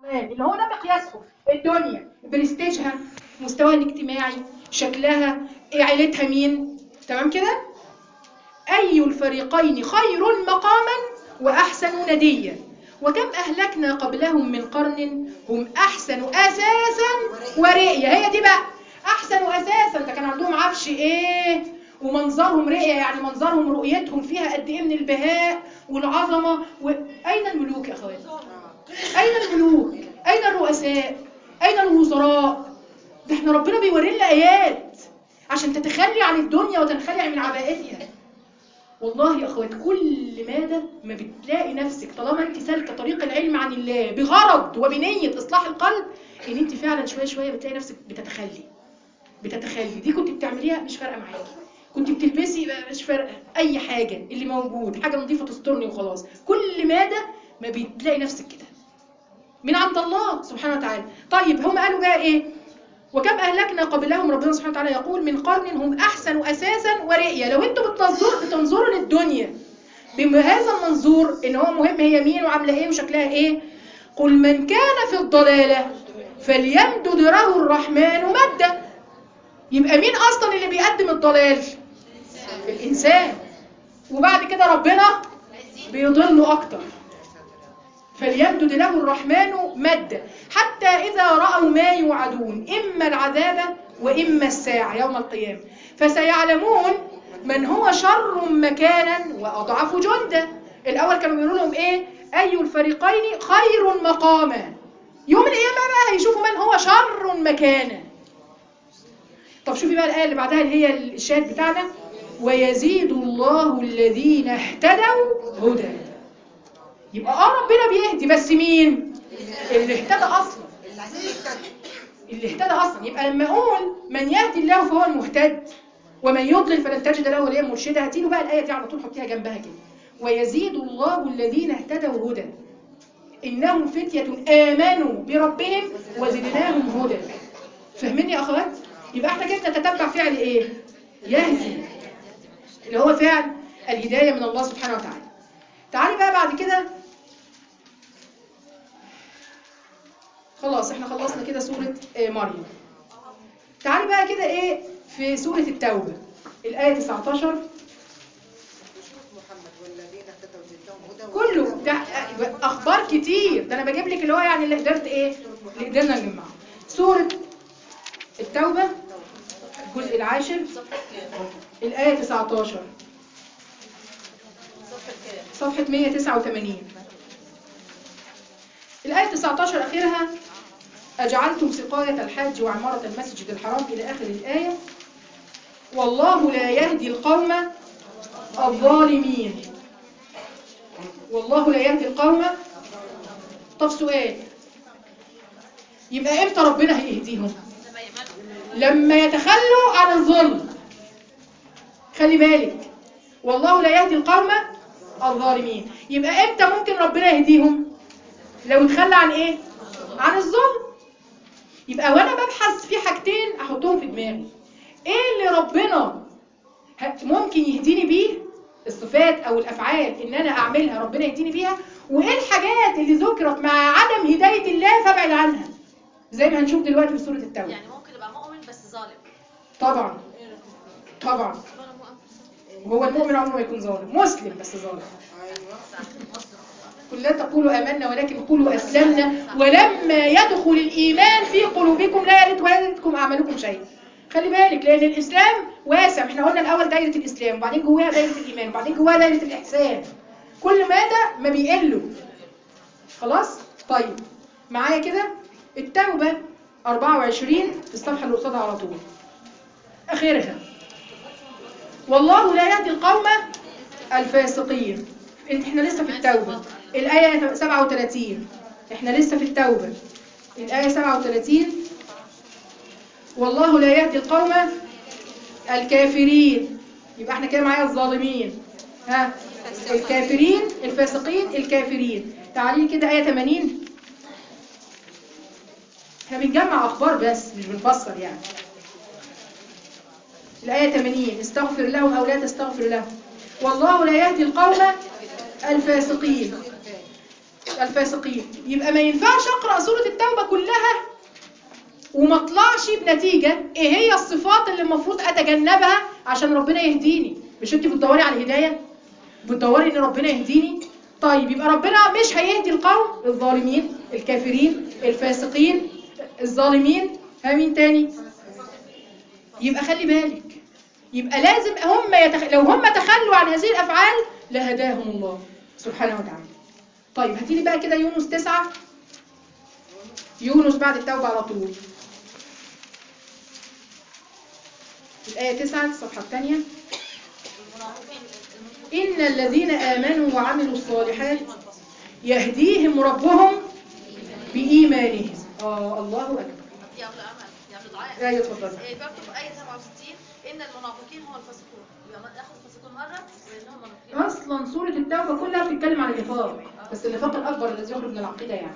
اللي هو ده مقياسهم الدنيا برستيجها مستواها الاجتماعي شكلها إيه عيلتها مين تمام كده أي الفريقين خير مقاما وأحسن نديا وكم أهلكنا قبلهم من قرن هم أحسن أساسا ورئية هي دي بقى أحسن أساسا ده كان عندهم عفش إيه ومنظرهم رئية يعني منظرهم رؤيتهم فيها قد إيه من البهاء والعظمة و... أين الملوك يا أخواتي أين الملوك أين الرؤساء أين الوزراء ده احنا ربنا بيوري لنا آيات عشان تتخلي عن الدنيا وتنخلعي من عبائتها والله يا اخوات كل ماذا ما بتلاقي نفسك طالما انت سالكه طريق العلم عن الله بغرض وبنيه اصلاح القلب ان انت فعلا شويه شويه بتلاقي نفسك بتتخلي بتتخلي دي كنت بتعمليها مش فارقه معاكي كنت بتلبسي مش فارقه اي حاجه اللي موجود حاجه نظيفه تسترني وخلاص كل ماذا ما بتلاقي نفسك كده من عند الله سبحانه وتعالى طيب هم قالوا بقى ايه وكم أهلكنا قبلهم ربنا سبحانه وتعالى يقول من قرن هم أحسن أساسا ورئية لو أنتم بتنظروا بتنظروا للدنيا بهذا المنظور إن هو مهم هي مين وعاملة إيه وشكلها إيه قل من كان في الضلالة فليمدد له الرحمن مدا يبقى مين أصلا اللي بيقدم الضلال الإنسان وبعد كده ربنا بيضله أكتر فليمدد له الرحمن مدا حتى إذا رأوا ما يوعدون إما العذاب وإما الساعة يوم القيامة فسيعلمون من هو شر مكانا وأضعف جندا الأول كانوا بيقولوا لهم إيه أي الفريقين خير مقاما يوم القيامة بقى هيشوفوا من هو شر مكانا طب شوفي بقى الآية اللي بعدها اللي هي الشاهد بتاعنا ويزيد الله الذين اهتدوا هدى يبقى اه ربنا بيهدي بس مين اللي اهتدى اصلا اللي اهتدى اصلا يبقى لما اقول من يهدي الله فهو المهتد ومن يضلل فلن تجد له وليا مرشدا هاتي له بقى الايه دي على طول حطيها جنبها كده ويزيد الله الذين اهتدوا هدى انهم فتيه امنوا بربهم وزدناهم هدى فاهميني يا اخوات يبقى احنا كده نتتبع فعل ايه يهدي اللي هو فعل الهدايه من الله سبحانه وتعالى تعالي بقى بعد كده خلاص احنا خلصنا كده سورة آه، مريم تعالي بقى كده ايه في سورة التوبة الآية 19 محمد والذين اهتدوا زدناهم هدى كله ده أخبار كتير ده أنا بجيب لك اللي هو يعني اللي قدرت ايه اللي قدرنا نجمعه سورة التوبة الجزء العاشر الآية 19 صفحة 189 الآية 19 آخرها أجعلتم سقاية الحاج وعمارة المسجد الحرام إلى آخر الآية والله لا يهدي القوم الظالمين والله لا يهدي القوم طب سؤال يبقى امتى ربنا هيهديهم لما يتخلوا عن الظلم خلي بالك والله لا يهدي القوم الظالمين يبقى امتى ممكن ربنا يهديهم لو اتخلى عن ايه عن الظلم يبقى وانا ببحث في حاجتين احطهم في دماغي ايه اللي ربنا ه- ممكن يهديني بيه الصفات او الافعال ان انا اعملها ربنا يهديني بيها وايه الحاجات اللي ذكرت مع عدم هدايه الله فابعد عنها زي ما هنشوف دلوقتي في سوره التوبه يعني ممكن يبقى مؤمن بس ظالم طبعا طبعا وهو المؤمن عمره ما يكون ظالم مسلم بس ظالم قل لا تقولوا آمنا ولكن قولوا أسلمنا ولما يدخل الإيمان في قلوبكم لا يرد ولا يردكم أعمالكم شيء خلي بالك لأن الإسلام واسع احنا قلنا الأول دايرة الإسلام وبعدين جواها دايرة الإيمان وبعدين جواها دايرة الإحسان كل ماذا ما بيقلوا خلاص طيب معايا كده التوبة 24 في الصفحة اللي قصادها على طول آخرها والله لا يهدي القوم الفاسقين انت احنا لسه في التوبة الآية 37 احنا لسه في التوبة الآية 37 والله لا يهدي القوم الكافرين يبقى احنا كده معايا الظالمين ها الكافرين الفاسقين الكافرين تعالي كده آية 80 احنا بنجمع أخبار بس مش بنفسر يعني الآية 80 استغفر لهم أو لا تستغفر لهم والله لا يهدي القوم الفاسقين الفاسقين يبقى ما ينفعش اقرا سوره التوبه كلها وما اطلعش بنتيجه ايه هي الصفات اللي المفروض اتجنبها عشان ربنا يهديني مش انت بتدوري على الهدايه بتدوري ان ربنا يهديني طيب يبقى ربنا مش هيهدي القوم الظالمين الكافرين الفاسقين الظالمين ها مين تاني يبقى خلي بالك يبقى لازم هم يتخ... لو هم تخلوا عن هذه الافعال لهداهم الله سبحانه وتعالى طيب هاتي لي بقى كده يونس تسعة يونس بعد التوبة على طول الآية تسعة الصفحة الثانية المنافقين إن الذين آمنوا وعملوا الصالحات يهديهم ربهم بإيمانهم آه الله أكبر دي قبل امل دي قبل دعاء أيوة اتفضلي إيه، برضه في آية 67 إن المنافقين هم الفاسقون يبقى ناخد الفاسقون مرة وإنهم منافقين أصلا سورة التوبة كلها بتتكلم عن النفاق بس النفاق الأكبر الذي يخرج من العقيدة يعني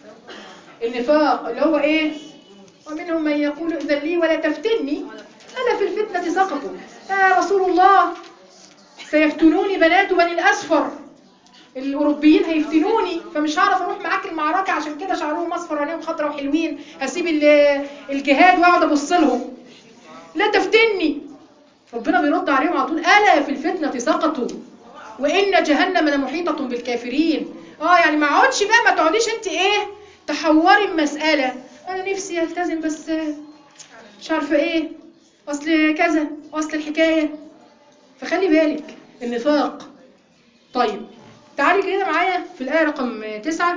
النفاق اللي هو إيه ومنهم من يقول إذا لي ولا تفتني ألا في الفتنة سقطوا يا رسول الله سيفتنوني بنات بني الأسفر الأوروبيين هيفتنوني فمش هعرف أروح معاك المعركة عشان كده شعرهم أصفر وعينيهم خضرا وحلوين هسيب ال- الجهاد وأقعد أبص لهم لا تفتني ربنا بيرد عليهم على طول ألا في الفتنة سقطوا وإن جهنم لمحيطة بالكافرين اه يعني ما اقعدش بقى ما تقعديش انت ايه تحوري المسألة انا نفسي التزم بس مش عارفة ايه اصل كذا اصل الحكاية فخلي بالك النفاق طيب تعالي كده معايا في الآية رقم تسعة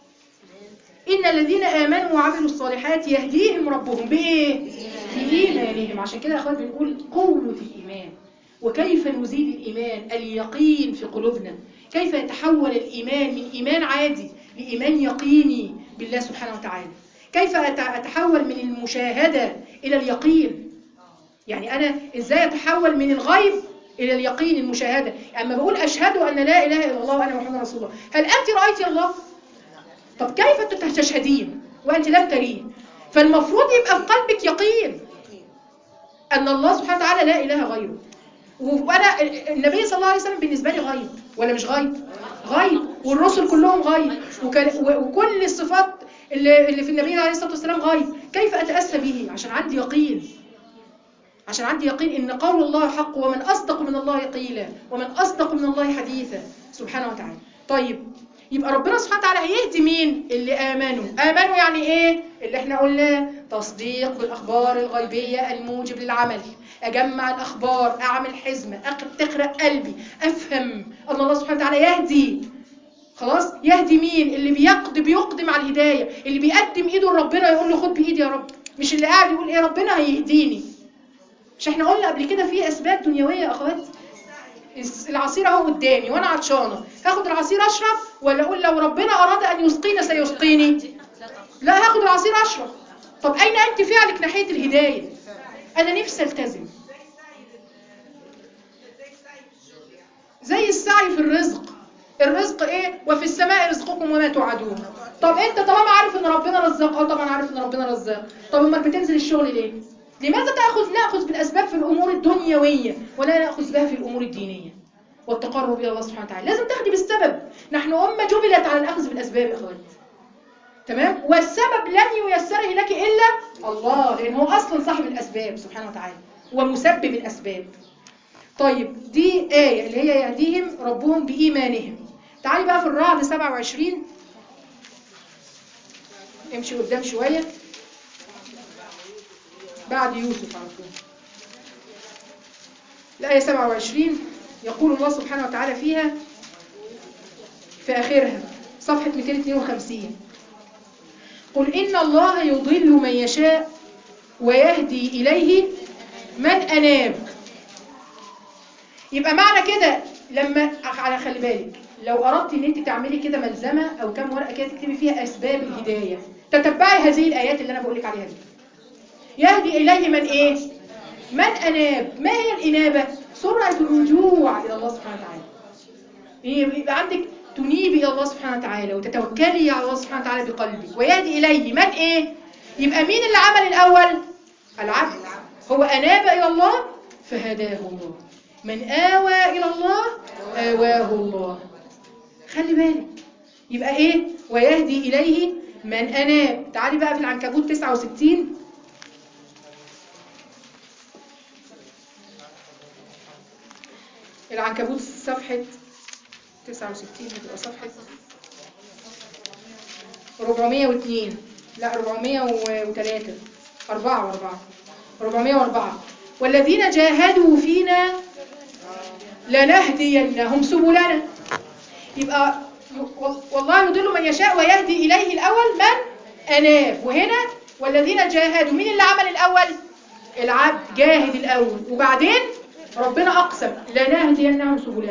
إن الذين آمنوا وعملوا الصالحات يهديهم ربهم بإيه؟ بإيمانهم عشان كده يا أخوات بنقول قوة الإيمان وكيف نزيد الإيمان اليقين في قلوبنا كيف يتحول الإيمان من إيمان عادي لإيمان يقيني بالله سبحانه وتعالى كيف أت- أتحول من المشاهدة إلى اليقين يعني أنا إزاي أتحول من الغيب إلى اليقين المشاهدة أما بقول أشهد أن لا إله إلا الله وأنا محمد رسول الله هل أنت رأيت الله؟ طب كيف تشهدين وأنت لم تريه فالمفروض يبقى في قلبك يقين أن الله سبحانه وتعالى لا إله غيره وأنا النبي صلى الله عليه وسلم بالنسبة لي غيب ولا مش غيب غيب والرسل كلهم غيب وكان- و- وكل الصفات اللي اللي في النبي عليه الصلاة والسلام غيب كيف أتأسى به عشان عندي يقين عشان عندي يقين ان قول الله حق ومن اصدق من الله قيلا ومن اصدق من الله حديثا سبحانه وتعالى طيب يبقى ربنا سبحانه وتعالى هيهدي مين اللي امنوا امنوا يعني ايه اللي احنا قلناه تصديق بالاخبار الغيبيه الموجب للعمل اجمع الاخبار اعمل حزمه أق- تقرا قلبي افهم ان الله سبحانه وتعالى يهدي خلاص يهدي مين اللي بيقدم بيقدم على الهدايه اللي بيقدم ايده لربنا يقول له خد بايدي يا رب مش اللي قاعد يقول ايه ربنا هيهديني مش احنا قلنا قبل كده في اسباب دنيويه يا اخوات الس- العصير اهو قدامي وانا عطشانه هاخد العصير اشرب ولا اقول لو ربنا اراد ان يسقينا سيسقيني لا طبعا لا هاخد العصير اشرب طب اين انت فعلك ناحيه الهدايه انا نفسي التزم زي السعي في الرزق الرزق ايه وفي السماء رزقكم وما توعدون طب انت طالما عارف ان ربنا رزاق اه طبعا عارف ان ربنا رزاق طب امال بتنزل الشغل ليه لماذا تاخذ ناخذ بالاسباب في الامور الدنيويه ولا ناخذ بها في الامور الدينيه والتقرب الى الله سبحانه وتعالى لازم تاخدي بالسبب نحن امه جبلت على الاخذ بالاسباب يا اخوات تمام والسبب لن ييسره لك الا الله لان هو اصلا صاحب الاسباب سبحانه وتعالى ومسبب الاسباب طيب دي آية اللي هي يهديهم ربهم بإيمانهم تعالي بقى في الرعد 27 امشي قدام شوية بعد يوسف على طول الآية 27 يقول الله سبحانه وتعالى فيها في آخرها صفحة 252 قل إن الله يضل من يشاء ويهدي إليه من أناب يبقى معنى كده لما على خلي بالك لو اردت ان انت تعملي كده ملزمه او كام ورقه كده تكتبي فيها اسباب الهدايه تتبعي هذه الايات اللي انا بقول لك عليها دي يهدي اليه من ايه من اناب ما هي الانابه سرعه الرجوع الى الله سبحانه وتعالى يبقى عندك تنيبي الى الله سبحانه وتعالى وتتوكلي على الله سبحانه وتعالى بقلبك ويهدي اليه من ايه يبقى مين اللي عمل الاول العبد هو اناب الى الله فهداه الله من آوى إلى الله آواه الله خلي بالك يبقى إيه ويهدي إليه من أناب تعالي بقى في العنكبوت 69 العنكبوت صفحة 69 هتبقى صفحة 402 لا 403 4 و4 404 والذين جاهدوا فينا لنهدينهم سبلنا يبقى وال- والله يضل من يشاء ويهدي إليه الأول من أناب وهنا والذين جاهدوا مين اللي عمل الأول العبد جاهد الأول وبعدين ربنا أقسم لنهدينهم سبلنا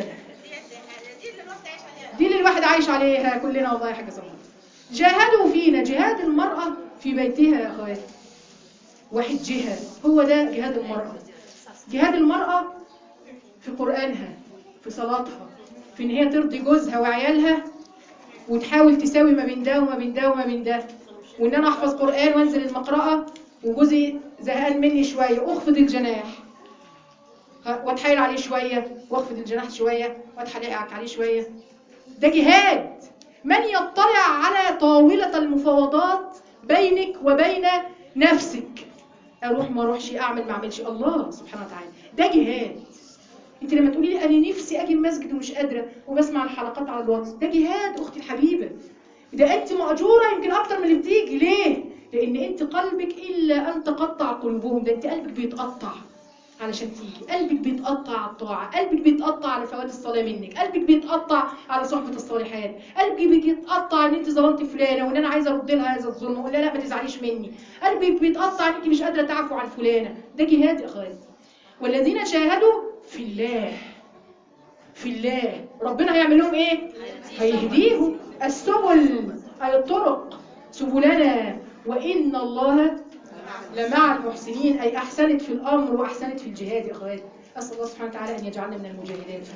دي اللي الواحد عايش عليها كلنا والله يا حاجة صغيرة جاهدوا فينا جهاد المرأة في بيتها يا أخواتي واحد جهاد هو ده جهاد المرأة جهاد المرأة في قرآنها في صلاتها في ان هي ترضي جوزها وعيالها وتحاول تساوي ما بين ده وما بين ده وما بين ده وان انا احفظ قرآن وانزل المقرأة وجوزي زهقان مني شوية اخفض الجناح ها، واتحايل عليه شوية واخفض الجناح شوية واتحايل عليه شوية ده جهاد من يطلع على طاولة المفاوضات بينك وبين نفسك اروح ما اروحش اعمل ما اعملش الله سبحانه وتعالى ده جهاد انت لما تقولي لي انا نفسي اجي المسجد ومش قادره وبسمع الحلقات على الواتس ده جهاد اختي الحبيبه ده انت ماجوره يمكن اكتر من اللي بتيجي ليه لان انت قلبك الا ان تقطع قلوبهم ده انت قلبك بيتقطع علشان تيجي قلبك بيتقطع على الطاعه قلبك بيتقطع على فوات الصلاه منك قلبك بيتقطع على صحبه الصالحات قلبك بيتقطع ان انت ظلمت فلانه وان انا عايزه ارد لها هذا الظلم واقول لها لا ما تزعليش مني قلبك بيتقطع ان انت مش قادره تعفو عن فلانه ده جهاد يا اخواتي والذين جاهدوا في الله في الله ربنا هيعمل لهم ايه هيهديهم السبل اي الطرق سبلنا وان الله لمع المحسنين اي احسنت في الامر واحسنت في الجهاد يا اخواتي اسال الله سبحانه وتعالى ان يجعلنا من المجاهدات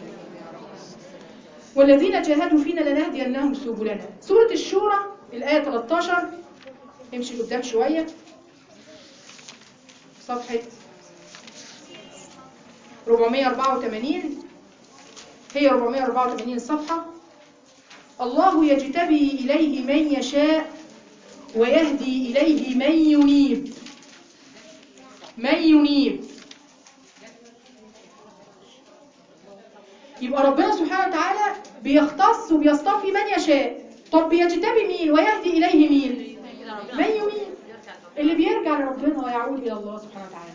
والذين جاهدوا فينا لنهدينهم سبلنا سوره الشورى الايه 13 امشي لقدام شويه صفحه 484 هي 484 صفحة الله يجتبي إليه من يشاء ويهدي إليه من ينيب من ينيب يبقى ربنا سبحانه وتعالى بيختص وبيصطفي من يشاء طب بيجتبي مين ويهدي إليه مين من ينيب اللي بيرجع لربنا ويعود إلى الله سبحانه وتعالى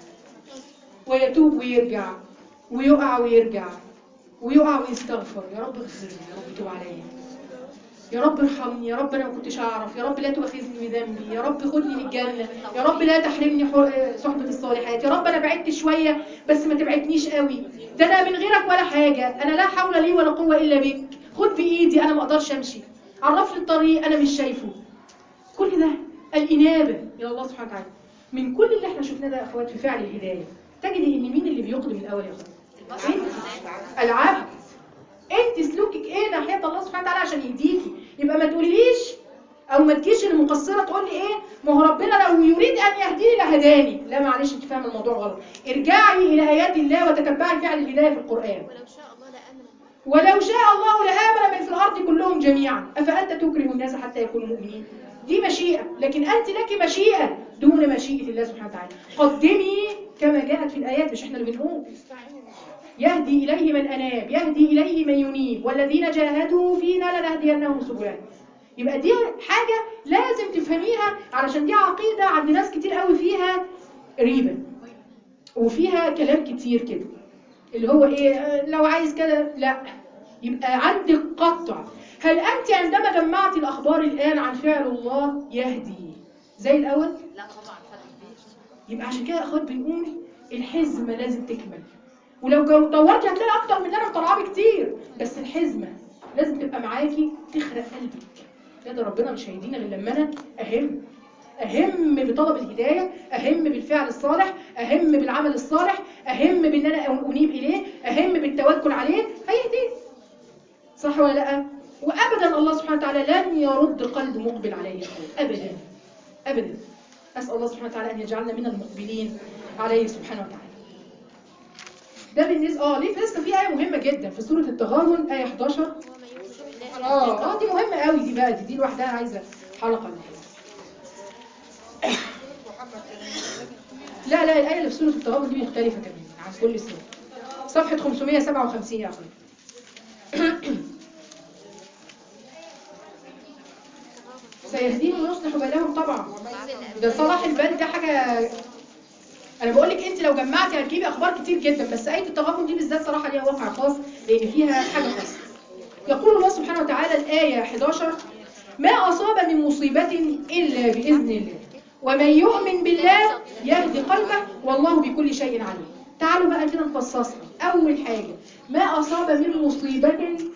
ويتوب ويرجع ويقع ويرجع ويقع ويستغفر يا رب اغفر لي يا رب توب عليا يا رب ارحمني يا رب انا ما كنتش اعرف يا رب لا تؤاخذني بذنبي يا رب خدني للجنه يا رب لا تحرمني حر- صحبه الصالحات يا رب انا بعدت شويه بس ما تبعدنيش قوي ده انا من غيرك ولا حاجه انا لا حول لي ولا قوه الا بك خد بايدي انا ما اقدرش امشي عرفني الطريق انا مش شايفه كل ده الانابه الى الله سبحانه وتعالى من كل اللي احنا شفناه ده يا اخوات في فعل الهدايه تجدي ان مين اللي بيقدم الاول يا اخوات انت العبد انت سلوكك ايه ناحيه الله سبحانه وتعالى عشان يهديكي يبقى ما تقوليليش او ما تجيش المقصره تقول لي ايه ما هو ربنا لو يريد ان يهديني لهداني لا معلش انت فاهم الموضوع غلط ارجعي الى ايات الله وتتبعي فعل الهدايه في القران ولو شاء الله لأمن ولو شاء الله لآمن من في الأرض كلهم جميعا أفأنت تكره الناس حتى يكونوا مؤمنين دي مشيئة لكن أنت لك مشيئة دون مشيئة الله سبحانه وتعالى قدمي كما جاءت في الآيات مش احنا اللي بنقول يهدي إليه من أناب يهدي إليه من ينيب والذين جاهدوا فينا لنهدينهم سبلنا يبقى دي حاجة لازم تفهميها علشان دي عقيدة عند ناس كتير قوي فيها ريبة وفيها كلام كتير كده اللي هو ايه آه، لو عايز كده لا يبقى عندك قطع هل انت عندما جمعت الاخبار الان عن فعل الله يهدي زي الاول لا طبعا فرق كبير يبقى عشان كده يا اخوات بنقول الحزمه لازم تكمل ولو جو- دورتي هتلاقي اكتر من اللي انا مطلعاه بكتير بس الحزمه لازم تبقى معاكي تخرق قلبك لا ده ربنا مش هيدينا غير لما انا اهم اهم بطلب الهدايه اهم بالفعل الصالح اهم بالعمل الصالح اهم بان انا انيب اليه اهم بالتوكل عليه هيهديني صح ولا لا وابدا الله سبحانه وتعالى لن يرد قلب مقبل عليه يا أخوات. ابدا ابدا اسال الله سبحانه وتعالى ان يجعلنا من المقبلين عليه سبحانه وتعالى ده بالنسبه اه ليه لسه في ايه مهمه جدا في سوره التغابن ايه 11 ومن يؤمن بالله اه اه دي مهمة قوي دي بقى دي, دي لوحدها عايزة حلقة لوحدها لا لا الآية اللي في سورة التغابن دي مختلفة تماما عن كل سورة صفحة 557 يا أخوي سيهديهم ويصلح بالهم طبعا ده صلاح البال ده حاجة انا بقول لك انت لو جمعتي هتجيبي اخبار كتير جدا بس ايه التغابن دي بالذات صراحه ليها واقع خاص لان فيها حاجه خاصه يقول الله سبحانه وتعالى الايه 11 ما اصاب من مصيبه الا باذن الله ومن يؤمن بالله يهدي قلبه والله بكل شيء عليم تعالوا بقى كده نفصصها اول حاجه ما اصاب من مصيبه